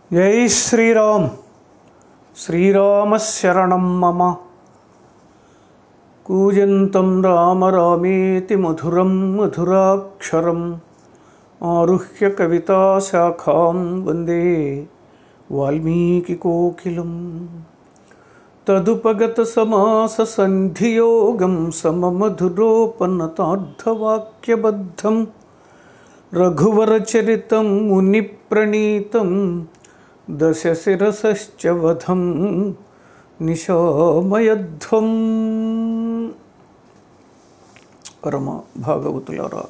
జై శ్రీరామ్ శ్రీరామశరణం మమ కూజంతం రామ రామేతి మధురం మధురాక్షరం ఆరుహ్య కవితాశాఖాం వందే వాల్మీకికోకిలం తదుపగత సమాస సంధియోగం సమమధురోపనతార్థవాక్యబద్ధం రఘువరచరితం మునిప్రణీతం దశశిరసశ్చ వధం నిశామయధ్వం పరమ భాగవతులారా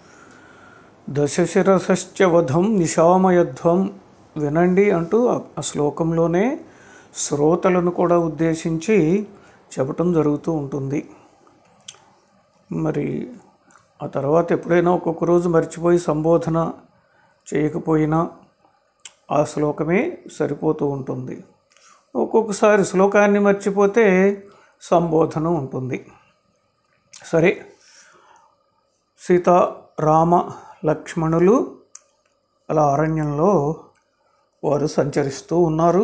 దశశిరసశ్చ వధం నిశామయధ్వం వినండి అంటూ ఆ- ఆ శ్లోకంలోనే శ్రోతలను కూడా ఉద్దేశించి చెప్పటం జరుగుతూ ఉంటుంది మరి ఆ తర్వాత ఎప్పుడైనా ఒక్కొక్క రోజు మర్చిపోయి సంబోధన చేయకపోయినా ఆ శ్లోకమే సరిపోతూ ఉంటుంది ఒక్కొక్కసారి శ్లోకాన్ని మర్చిపోతే సంబోధన ఉంటుంది సరే సీత రామ లక్ష్మణులు అలా అరణ్యంలో వారు సంచరిస్తూ ఉన్నారు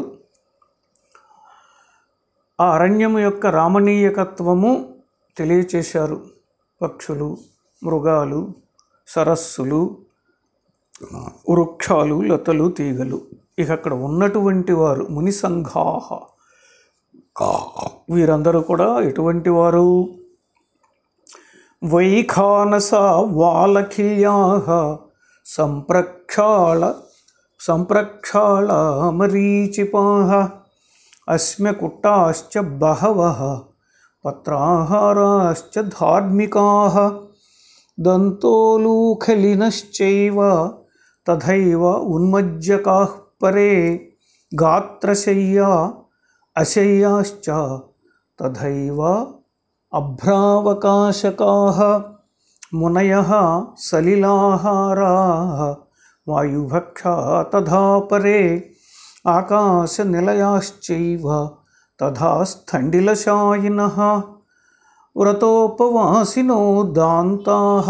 ఆ అరణ్యం యొక్క రామణీయకత్వము తెలియచేశారు పక్షులు మృగాలు సరస్సులు వృక్షాలు లతలు తీగలు ఇక అక్కడ ఉన్నటువంటి వారు ముని సంఘాహ వీరందరూ కూడా ఎటువంటి వారు వైఖానస వాలఖిల్యాహ సంప్రక్షాళ సంప్రక్షాళ మరీచిపాహ అస్మ్యకుట్టాశ్చ బహవః పత్రాహారాశ్చ ధార్మికాः దంతోలూఖలినశ్చైవ తథైవ ఉన్మజ్జకాः పరే గాత్రశయ్యా అశయ్యాశ్చ తథైవ అభ్రావకాశకాः మునయः సలిలాహారాः వాయుభక్షా తథా పరే ఆకాశనిలయాశ్చైవ తథా స్థండిలశాయినः వ్రతోపవాసినో దాంతాः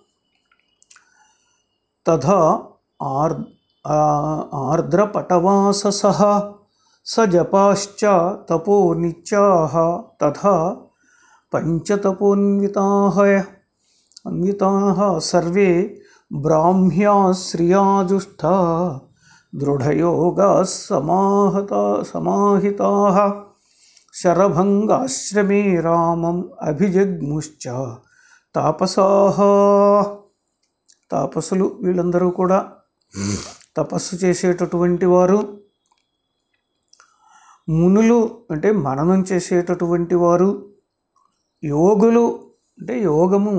తథా ఆర్ ఆ- ఆర్ద్రపటవాససः స జపాశ్చ తపో నిత్యాः తథా పంచతపోన్వితాः అన్వితాः సర్వే బ్రాహ్మ్యా శ్రియాజుష్టా దృఢయోగాः సమాహత సమాహితాः శరభంగాశ్రమే రామం అభిజగ్ముశ్చ తాపసాः తాపసులు వీళ్ళందరూ కూడా తపస్సు చేసేటటువంటి వారు మునులు అంటే మననం చేసేటటువంటి వారు యోగులు అంటే యోగము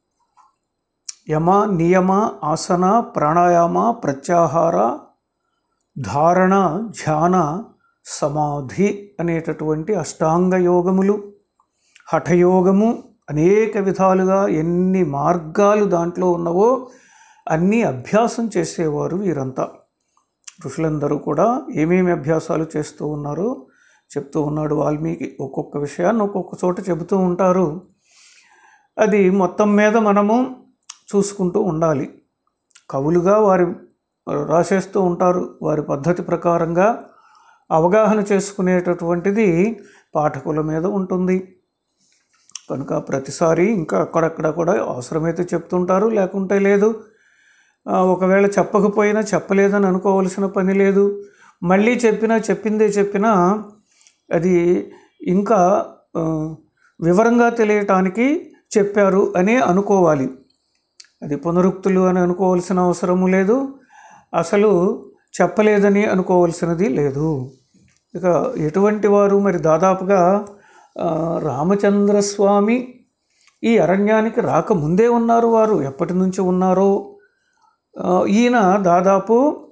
యమ నియమ ఆసన ప్రాణాయామ ప్రత్యాహార ధారణ ధ్యాన సమాధి అనేటటువంటి అష్టాంగ యోగములు హఠయోగము అనేక విధాలుగా ఎన్ని మార్గాలు దాంట్లో ఉన్నవో అన్నీ అభ్యాసం చేసేవారు వీరంతా ఋషులందరూ కూడా ఏమేమి అభ్యాసాలు చేస్తూ ఉన్నారో చెప్తూ ఉన్నాడు వాల్మీకి ఒక్కొక్క విషయాన్ని ఒక్కొక్క చోట చెబుతూ ఉంటారు అది మొత్తం మీద మనము చూసుకుంటూ ఉండాలి కవులుగా వారి రాసేస్తూ ఉంటారు వారి పద్ధతి ప్రకారంగా అవగాహన చేసుకునేటటువంటిది పాఠకుల మీద ఉంటుంది కనుక ప్రతిసారి ఇంకా అక్కడక్కడ కూడా అవసరమైతే చెప్తుంటారు లేకుంటే లేదు ఆ, ఒకవేళ చెప్పకపోయినా చెప్పలేదని అనుకోవలసిన పని లేదు మళ్ళీ చెప్పినా చెప్పిందే చెప్పినా అది ఇంకా ఆ, వివరంగా తెలియటానికి చెప్పారు అనే అనుకోవాలి అది పునరుక్తులు అని అనుకోవాల్సిన అవసరము లేదు అసలు చెప్పలేదని అనుకోవాల్సినది లేదు ఇక ఎటువంటి వారు మరి దాదాపుగా ఆ, రామచంద్రస్వామి ఈ అరణ్యానికి రాకముందే ఉన్నారు వారు ఎప్పటి నుంచి ఉన్నారో ఆ, ఈయన దాదాపు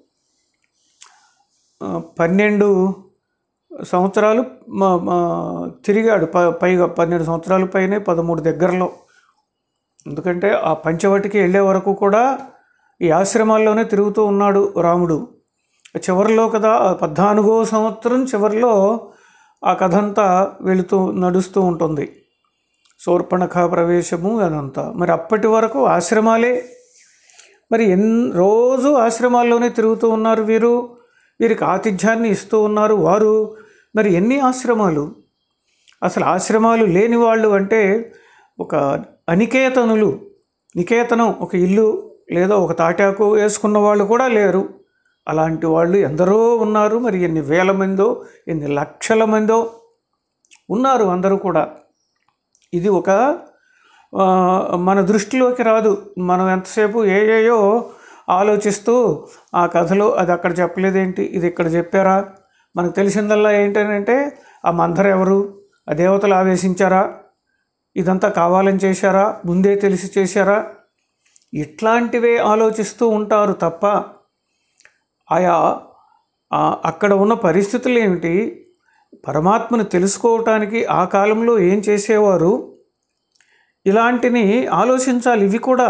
ఆ, పన్నెండు సంవత్సరాలు మ- మ- తిరిగాడు ప పైగా పన్నెండు సంవత్సరాల పైనే పదమూడు దగ్గరలో ఎందుకంటే ఆ పంచవటికి వెళ్ళే వరకు కూడా ఈ ఆశ్రమాల్లోనే తిరుగుతూ ఉన్నాడు రాముడు చివరిలో కదా ఆ పద్నాలుగో సంవత్సరం చివరిలో ఆ కథ అంతా వెళుతూ నడుస్తూ ఉంటుంది శూర్పణఖ ప్రవేశము అదంతా మరి అప్పటి వరకు ఆశ్రమాలే మరి ఎన్ రోజు ఆశ్రమాల్లోనే తిరుగుతూ ఉన్నారు వీరు వీరికి ఆతిథ్యాన్ని ఇస్తూ ఉన్నారు వారు మరి ఎన్ని ఆశ్రమాలు అసలు ఆశ్రమాలు లేని వాళ్ళు అంటే ఒక అనికేతనులు నికేతనం ఒక ఇల్లు లేదా ఒక తాటాకు వేసుకున్న వాళ్ళు కూడా లేరు అలాంటి వాళ్ళు ఎందరో ఉన్నారు మరి ఎన్ని వేల మందో ఎన్ని లక్షల మందో ఉన్నారు అందరూ కూడా ఇది ఒక ఆ, మన దృష్టిలోకి రాదు మనం ఎంతసేపు ఏయేయో ఆలోచిస్తూ ఆ కథలో అది అక్కడ చెప్పలేదేంటి ఇది ఇక్కడ చెప్పారా మనకు తెలిసిందల్లా ఏంటంటే ఆ మందర ఎవరు ఆ దేవతలు ఆవేశించారా ఇదంతా కావాలని చేశారా ముందే తెలిసి చేశారా ఇట్లాంటివే ఆలోచిస్తూ ఉంటారు తప్ప ఆయా ఆ అక్కడ ఉన్న పరిస్థితులు ఏమిటి పరమాత్మను తెలుసుకోవటానికి ఆ కాలంలో ఏం చేసేవారు ఇలాంటిని ఆలోచించాలి ఇవి కూడా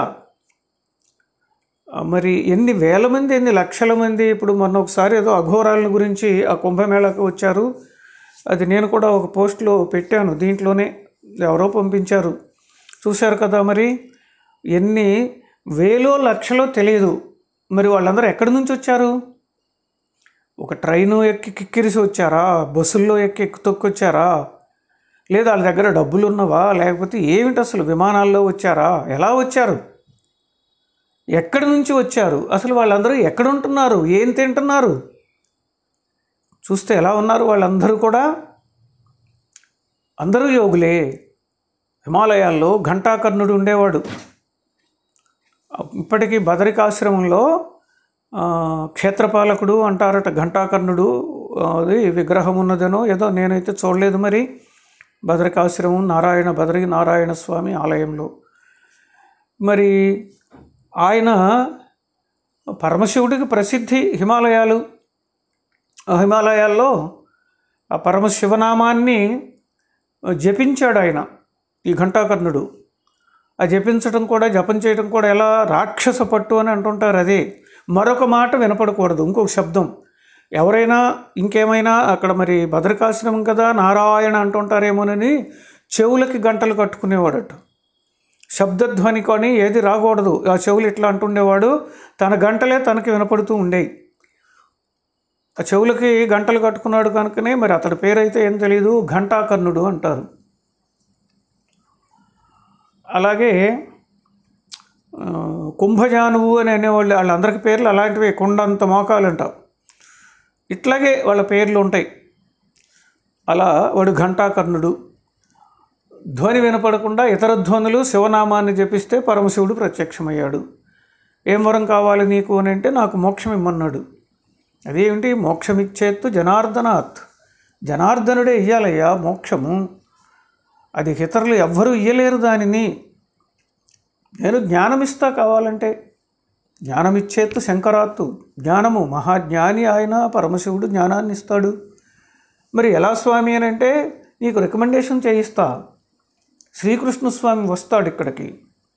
ఆ, మరి ఎన్ని వేల మంది ఎన్ని లక్షల మంది ఇప్పుడు మొన్న ఒకసారి ఏదో అఘోరాల గురించి ఆ కుంభమేళాకు వచ్చారు అది నేను కూడా ఒక పోస్ట్లో పెట్టాను దీంట్లోనే ఎవరో పంపించారు చూశారు కదా మరి ఎన్ని వేలో లక్షలో తెలియదు మరి వాళ్ళందరూ ఎక్కడి నుంచి వచ్చారు ఒక ట్రైను ఎక్కి కిక్కిరిసి వచ్చారా బస్సుల్లో ఎక్కి ఎక్కు తొక్కొచ్చారా లేదా వాళ్ళ దగ్గర డబ్బులు ఉన్నవా లేకపోతే ఏమిటి అసలు విమానాల్లో వచ్చారా ఎలా వచ్చారు ఎక్కడి నుంచి వచ్చారు అసలు వాళ్ళందరూ ఎక్కడ ఉంటున్నారు ఏం తింటున్నారు చూస్తే ఎలా ఉన్నారు వాళ్ళందరూ కూడా అందరూ యోగులే హిమాలయాల్లో ఘంటాకర్ణుడు ఉండేవాడు ఇప్పటికీ బదరికాశ్రమంలో ఆ, క్షేత్రపాలకుడు అంటారట ఘంటాకర్ణుడు ఆ, అది విగ్రహం ఉన్నదనో ఏదో నేనైతే చూడలేదు మరి బదరికాశ్రమం నారాయణ బదరి నారాయణ స్వామి ఆలయంలో మరి ఆయన పరమశివుడికి ప్రసిద్ధి హిమాలయాలు ఆ హిమాలయాల్లో ఆ పరమశివనామాన్ని జపించాడు ఆయన ఈ ఘంటాకర్ణుడు ఆ జపించడం కూడా జపం చేయడం కూడా ఎలా రాక్షస పట్టు అని అంటుంటారు అదే మరొక మాట వినపడకూడదు ఇంకొక శబ్దం ఎవరైనా ఇంకేమైనా అక్కడ మరి భద్రకాశ్రమం కదా నారాయణ అంటుంటారేమోనని చెవులకి గంటలు కట్టుకునేవాడట శబ్దధ్వని కొని ఏది రాకూడదు ఆ చెవులు ఇట్లా అంటుండేవాడు తన గంటలే తనకి వినపడుతూ ఉండేవి ఆ చెవులకి గంటలు కట్టుకున్నాడు కనుకనే మరి అతడి పేరైతే ఏం తెలియదు ఘంటాకర్ణుడు అంటారు అలాగే ఆ, కుంభజానువు అని అనేవాళ్ళు వాళ్ళందరికీ పేర్లు అలాంటివే కొండంత మోకాలంట ఇట్లాగే వాళ్ళ పేర్లు ఉంటాయి అలా వాడు ఘంటాకర్ణుడు ధ్వని వినపడకుండా ఇతర ధ్వనులు శివనామాన్ని జపిస్తే పరమశివుడు ప్రత్యక్షమయ్యాడు ఏం వరం కావాలి నీకు అని అంటే నాకు మోక్షం ఇమ్మన్నాడు అదేమిటి మోక్షం ఇచ్చేత్తు జనార్దనాత్ జనార్దనుడే ఇయ్యాలయ్యా మోక్షము అది ఇతరులు ఎవ్వరూ ఇయ్యలేరు దానిని నేను జ్ఞానం ఇస్తా కావాలంటే జ్ఞానం ఇచ్చేత్తు శంకరాత్తు జ్ఞానము మహాజ్ఞాని ఆయన పరమశివుడు జ్ఞానాన్ని ఇస్తాడు మరి ఎలా స్వామి అని అంటే నీకు రికమెండేషన్ చేయిస్తా శ్రీకృష్ణ స్వామి వస్తాడు ఇక్కడికి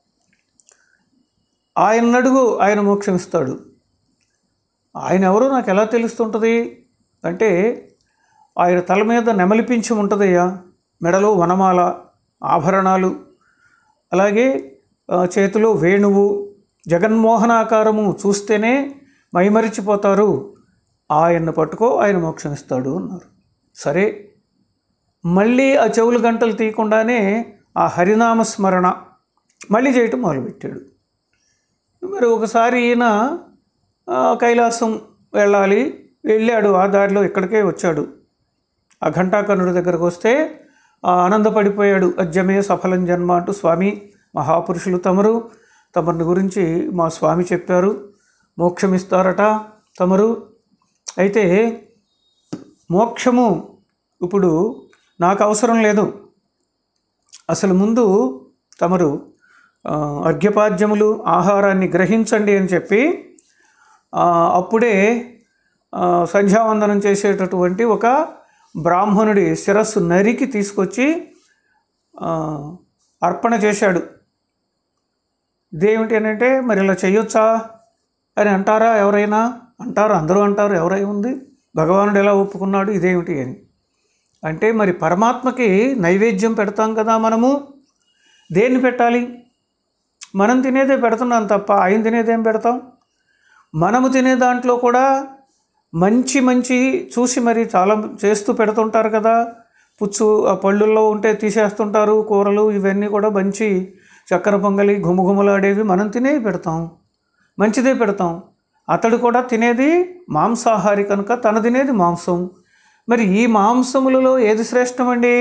ఆయన అడుగు ఆయన మోక్షం ఇస్తాడు ఆయన ఎవరో నాకు ఎలా తెలుస్తుంటుంది అంటే ఆయన తల మీద నెమలిపించి ఉంటుందయ్యా మెడలో వనమాల ఆభరణాలు అలాగే ఆ, చేతిలో వేణువు జగన్మోహనాకారము చూస్తేనే మైమరిచిపోతారు ఆయన్ని పట్టుకో ఆయన మోక్షం ఇస్తాడు అన్నారు సరే మళ్ళీ ఆ చెవులు గంటలు తీయకుండానే ఆ హరినామ స్మరణ మళ్ళీ చేయటం మొదలుపెట్టాడు మరి ఒకసారి ఈయన ఆ, కైలాసం వెళ్ళాలి వెళ్ళాడు ఆ దారిలో ఇక్కడికే వచ్చాడు ఆ ఘంటాకర్ణుడి దగ్గరకు వస్తే ఆ ఆనందపడిపోయాడు అజ్జమే సఫలం జన్మ అంటూ స్వామి మహాపురుషులు తమరు తమరిని గురించి మా స్వామి చెప్పారు మోక్షం ఇస్తారట తమరు అయితే మోక్షము ఇప్పుడు నాకు అవసరం లేదు అసలు ముందు తమరు ఆ, అర్ఘ్యపాద్యములు ఆహారాన్ని గ్రహించండి అని చెప్పి ఆ, అప్పుడే ఆ, సంధ్యావందనం చేసేటటువంటి ఒక బ్రాహ్మణుడి శిరస్సు నరికి తీసుకొచ్చి ఆ, అర్పణ చేశాడు ఇదేమిటి అని అంటే మరి ఇలా చేయొచ్చా అని అంటారా ఎవరైనా అంటారు అందరూ అంటారు ఎవరై ఉంది భగవానుడు ఎలా ఒప్పుకున్నాడు ఇదేమిటి అని అంటే మరి పరమాత్మకి నైవేద్యం పెడతాం కదా మనము దేన్ని పెట్టాలి మనం తినేదే పెడుతున్నాం తప్ప ఆయన తినేదేం పెడతాం మనము తినే దాంట్లో కూడా మంచి మంచి చూసి మరి చాలా చేస్తూ పెడుతుంటారు కదా పుచ్చు ఆ పళ్ళుల్లో ఉంటే తీసేస్తుంటారు కూరలు ఇవన్నీ కూడా మంచి చక్కెర పొంగలి ఘుమఘుమలాడేవి మనం తినేవి పెడతాం మంచిదే పెడతాం అతడు కూడా తినేది మాంసాహారి కనుక తను తినేది మాంసం మరి ఈ మాంసములలో ఏది శ్రేష్టమండి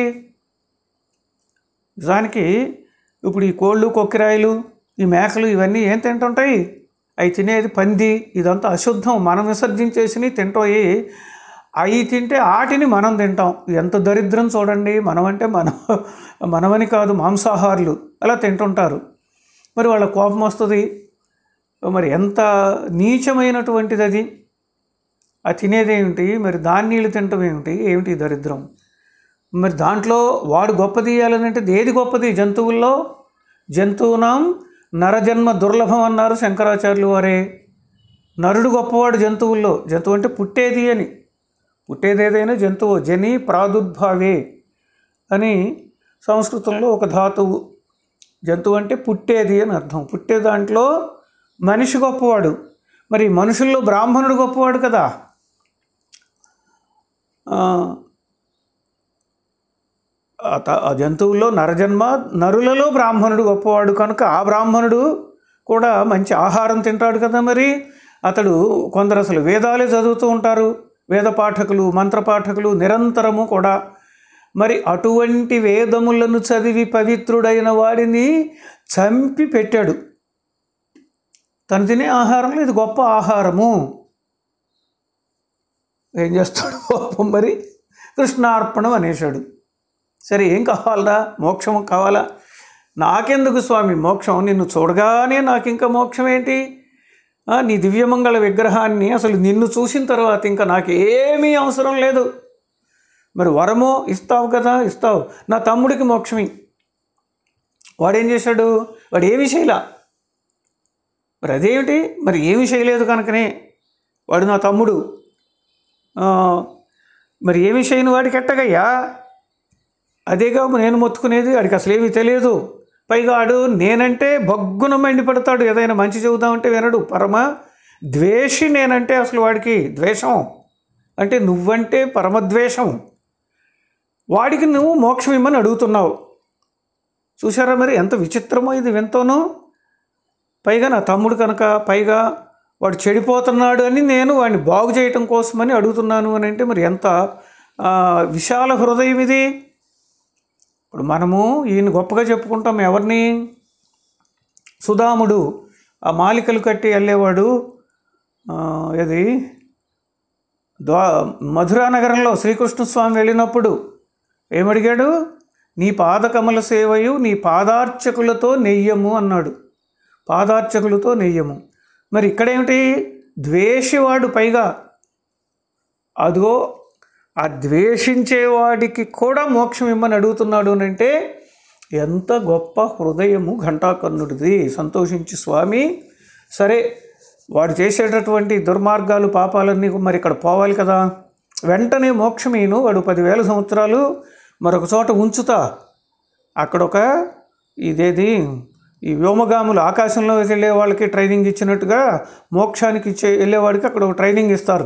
నిజానికి ఇప్పుడు ఈ కోళ్ళు కొక్కిరాయిలు ఈ మేకలు ఇవన్నీ ఏం తింటుంటాయి అవి తినేది పంది ఇదంతా అశుద్ధం మనం విసర్జించేసి తింటాయి అవి తింటే ఆటిని మనం తింటాం ఎంత దరిద్రం చూడండి మనమంటే మన మనమని కాదు మాంసాహారులు అలా తింటుంటారు మరి వాళ్ళ కోపం వస్తుంది మరి ఎంత నీచమైనటువంటిది అది ఆ తినేది ఏమిటి మరి దాని నీళ్ళు తినటం ఏమిటి ఏమిటి ఈ దరిద్రం మరి దాంట్లో వాడు గొప్ప తీయాలనంటే ఏది గొప్పది జంతువుల్లో జంతువునాం నరజన్మ దుర్లభం అన్నారు శంకరాచార్యులు వారే నరుడు గొప్పవాడు జంతువుల్లో జంతువు అంటే పుట్టేది అని పుట్టేది ఏదైనా జంతువు జని ప్రాదుర్భావే అని సంస్కృతంలో ఒక ధాతువు జంతువు అంటే పుట్టేది అని అర్థం పుట్టే దాంట్లో మనిషి గొప్పవాడు మరి మనుషుల్లో బ్రాహ్మణుడు గొప్పవాడు కదా ఆ, ఆ త- ఆ జంతువుల్లో నరజన్మ నరులలో బ్రాహ్మణుడు గొప్పవాడు కనుక ఆ బ్రాహ్మణుడు కూడా మంచి ఆహారం తింటాడు కదా మరి అతడు కొందరు అసలు వేదాలే చదువుతూ ఉంటారు వేద పాఠకులు మంత్ర పాఠకులు నిరంతరము కూడా మరి అటువంటి వేదములను చదివి పవిత్రుడైన వాడిని చంపి పెట్టాడు తను తినే ఆహారంలో ఇది గొప్ప ఆహారము ఏం చేస్తాడు పాపం మరి కృష్ణార్పణం అనేశాడు సరే ఏం కావాలరా మోక్షం కావాలా నాకెందుకు స్వామి మోక్షం నిన్ను చూడగానే నాకు ఇంకా మోక్షం ఏంటి ఆ, నీ దివ్యమంగళ విగ్రహాన్ని అసలు నిన్ను చూసిన తర్వాత ఇంకా నాకు ఏమీ అవసరం లేదు మరి వరమో ఇస్తావు కదా ఇస్తావు నా తమ్ముడికి మోక్షమి వాడేం చేశాడు వాడు ఏమీ చేయలా మరి అదేమిటి మరి ఏమీ చేయలేదు కనుకనే వాడు నా తమ్ముడు ఆ, మరి ఏమీ చేయని వాడికి ఎట్టగయ్యా అదేగా నేను మొత్తుకునేది వాడికి అసలు ఏమీ తెలియదు పైగా ఆడు నేనంటే బగ్గున మండిపడతాడు ఏదైనా మంచి చెబుదామంటే వినడు పరమ ద్వేషి నేనంటే అసలు వాడికి ద్వేషం అంటే నువ్వంటే పరమద్వేషం వాడికి నువ్వు మోక్షం ఇమ్మని అడుగుతున్నావు చూసారా మరి ఎంత విచిత్రమో ఇది వింతోనో పైగా నా తమ్ముడు కనుక పైగా వాడు చెడిపోతున్నాడు అని నేను వాడిని బాగు చేయటం కోసమని అడుగుతున్నాను అని అంటే మరి ఎంత ఆ, విశాల హృదయం ఇది ఇప్పుడు మనము ఈయన గొప్పగా చెప్పుకుంటాం ఎవరిని సుధాముడు ఆ మాలికలు కట్టి వెళ్ళేవాడు ఆ, ఏది ద్వా మధురా నగరంలో శ్రీకృష్ణస్వామి వెళ్ళినప్పుడు ఏమడిగాడు నీ పాదకమల సేవయు నీ పాదార్చకులతో నెయ్యము అన్నాడు పాదార్చకులతో నెయ్యము మరి ఇక్కడేమిటి ద్వేషివాడు పైగా అదిగో ఆ ద్వేషించేవాడికి కూడా మోక్షం ఇమ్మని అడుగుతున్నాడు అని అంటే ఎంత గొప్ప హృదయము ఘంటాకర్ణుడిది సంతోషించి స్వామి సరే వాడు చేసేటటువంటి దుర్మార్గాలు పాపాలన్నీ మరి ఇక్కడ పోవాలి కదా వెంటనే మోక్షమీను వాడు పదివేల సంవత్సరాలు మరొక చోట ఉంచుతా అక్కడ ఒక ఇదేది ఈ వ్యోమగాములు ఆకాశంలో వెళ్ళే వాళ్ళకి ట్రైనింగ్ ఇచ్చినట్టుగా మోక్షానికి ఇచ్చే వెళ్ళేవాడికి అక్కడ ఒక ట్రైనింగ్ ఇస్తారు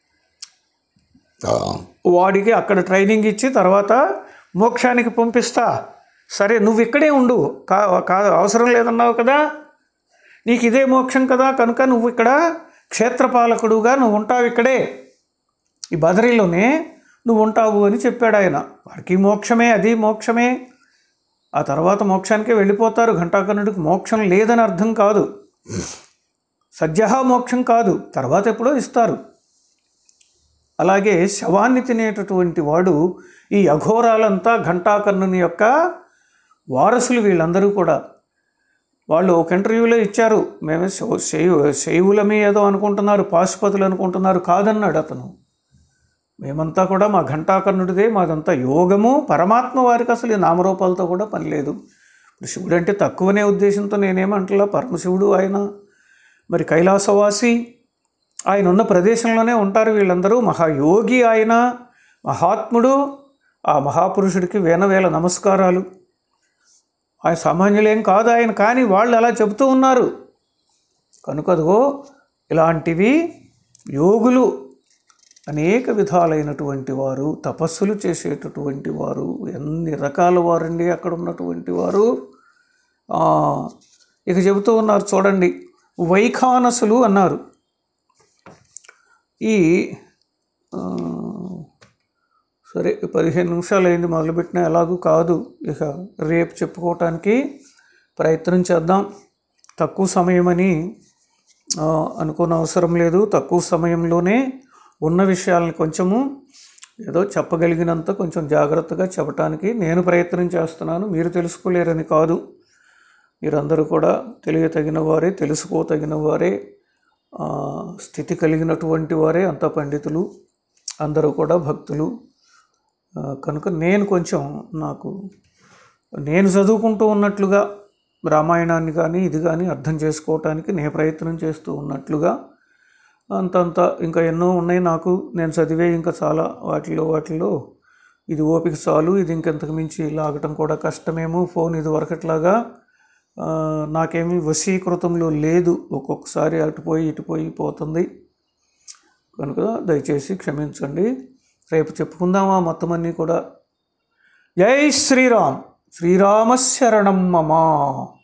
వాడికి అక్కడ ట్రైనింగ్ ఇచ్చి తర్వాత మోక్షానికి పంపిస్తా సరే నువ్వు ఇక్కడే ఉండు కా కా అవసరం లేదన్నావు కదా నీకు ఇదే మోక్షం కదా కనుక నువ్వు ఇక్కడ క్షేత్రపాలకుడుగా నువ్వు ఉంటావు ఇక్కడే ఈ బదరీలోనే నువ్వు ఉంటావు అని చెప్పాడు ఆయన వాడికి మోక్షమే అది మోక్షమే ఆ తర్వాత మోక్షానికే వెళ్ళిపోతారు ఘంటాకర్ణుడికి మోక్షం లేదని అర్థం కాదు సద్య మోక్షం కాదు తర్వాత ఎప్పుడో ఇస్తారు అలాగే శవాన్ని తినేటటువంటి వాడు ఈ అఘోరాలంతా ఘంటాకర్ణుని యొక్క వారసులు వీళ్ళందరూ కూడా వాళ్ళు ఒక ఇంటర్వ్యూలో ఇచ్చారు మేమే శవ- శైవ శైవులమే ఏదో అనుకుంటున్నారు పాశుపతులు అనుకుంటున్నారు కాదన్నాడు అతను మేమంతా కూడా మా ఘంటాకర్ణుడిదే మాదంతా యోగము పరమాత్మ వారికి అసలు ఈ నామరూపాలతో కూడా పని లేదు ఇప్పుడు శివుడు అంటే తక్కువనే ఉద్దేశంతో నేనేమంటలా పరమశివుడు ఆయన మరి కైలాసవాసి ఆయన ఉన్న ప్రదేశంలోనే ఉంటారు వీళ్ళందరూ మహాయోగి ఆయన మహాత్ముడు ఆ మహాపురుషుడికి వేల నమస్కారాలు ఆయన సామాన్యులేం కాదు ఆయన కానీ వాళ్ళు అలా చెబుతూ ఉన్నారు కనుక అదిగో ఇలాంటివి యోగులు అనేక విధాలైనటువంటి వారు తపస్సులు చేసేటటువంటి వారు ఎన్ని రకాల వారండి అక్కడ ఉన్నటువంటి వారు ఆ, ఇక చెబుతూ ఉన్నారు చూడండి వైఖానసులు అన్నారు ఈ ఆ, సరే పదిహేను నిమిషాలు అయింది మొదలుపెట్టిన ఎలాగూ కాదు ఇక రేపు చెప్పుకోవటానికి ప్రయత్నం చేద్దాం తక్కువ సమయమని ఆ, అనుకోని అవసరం లేదు తక్కువ సమయంలోనే ఉన్న విషయాలను కొంచెము ఏదో చెప్పగలిగినంత కొంచెం జాగ్రత్తగా చెప్పటానికి నేను ప్రయత్నం చేస్తున్నాను మీరు తెలుసుకోలేరని కాదు మీరందరూ కూడా తెలియతగిన వారే తెలుసుకోతగిన వారే ఆ, స్థితి కలిగినటువంటి వారే అంత పండితులు అందరూ కూడా భక్తులు ఆ, కనుక నేను కొంచెం నాకు నేను చదువుకుంటూ ఉన్నట్లుగా రామాయణాన్ని కానీ ఇది కానీ అర్థం చేసుకోవటానికి నేను ప్రయత్నం చేస్తూ ఉన్నట్లుగా అంతంత ఇంకా ఎన్నో ఉన్నాయి నాకు నేను చదివే ఇంకా చాలా వాటిలో వాటిలో ఇది ఓపిక చాలు ఇది ఇంకెంతకు మించి లాగటం కూడా కష్టమేమో ఫోన్ ఇది వరకట్లాగా ఆ, నాకేమీ వశీకృతంలో లేదు ఒక్కొక్కసారి అటుపోయి ఇటుపోయి పోతుంది కనుక దయచేసి క్షమించండి రేపు చెప్పుకుందామా మొత్తం అన్నీ కూడా జై శ్రీరామ్ శ్రీరామ శరణం మమ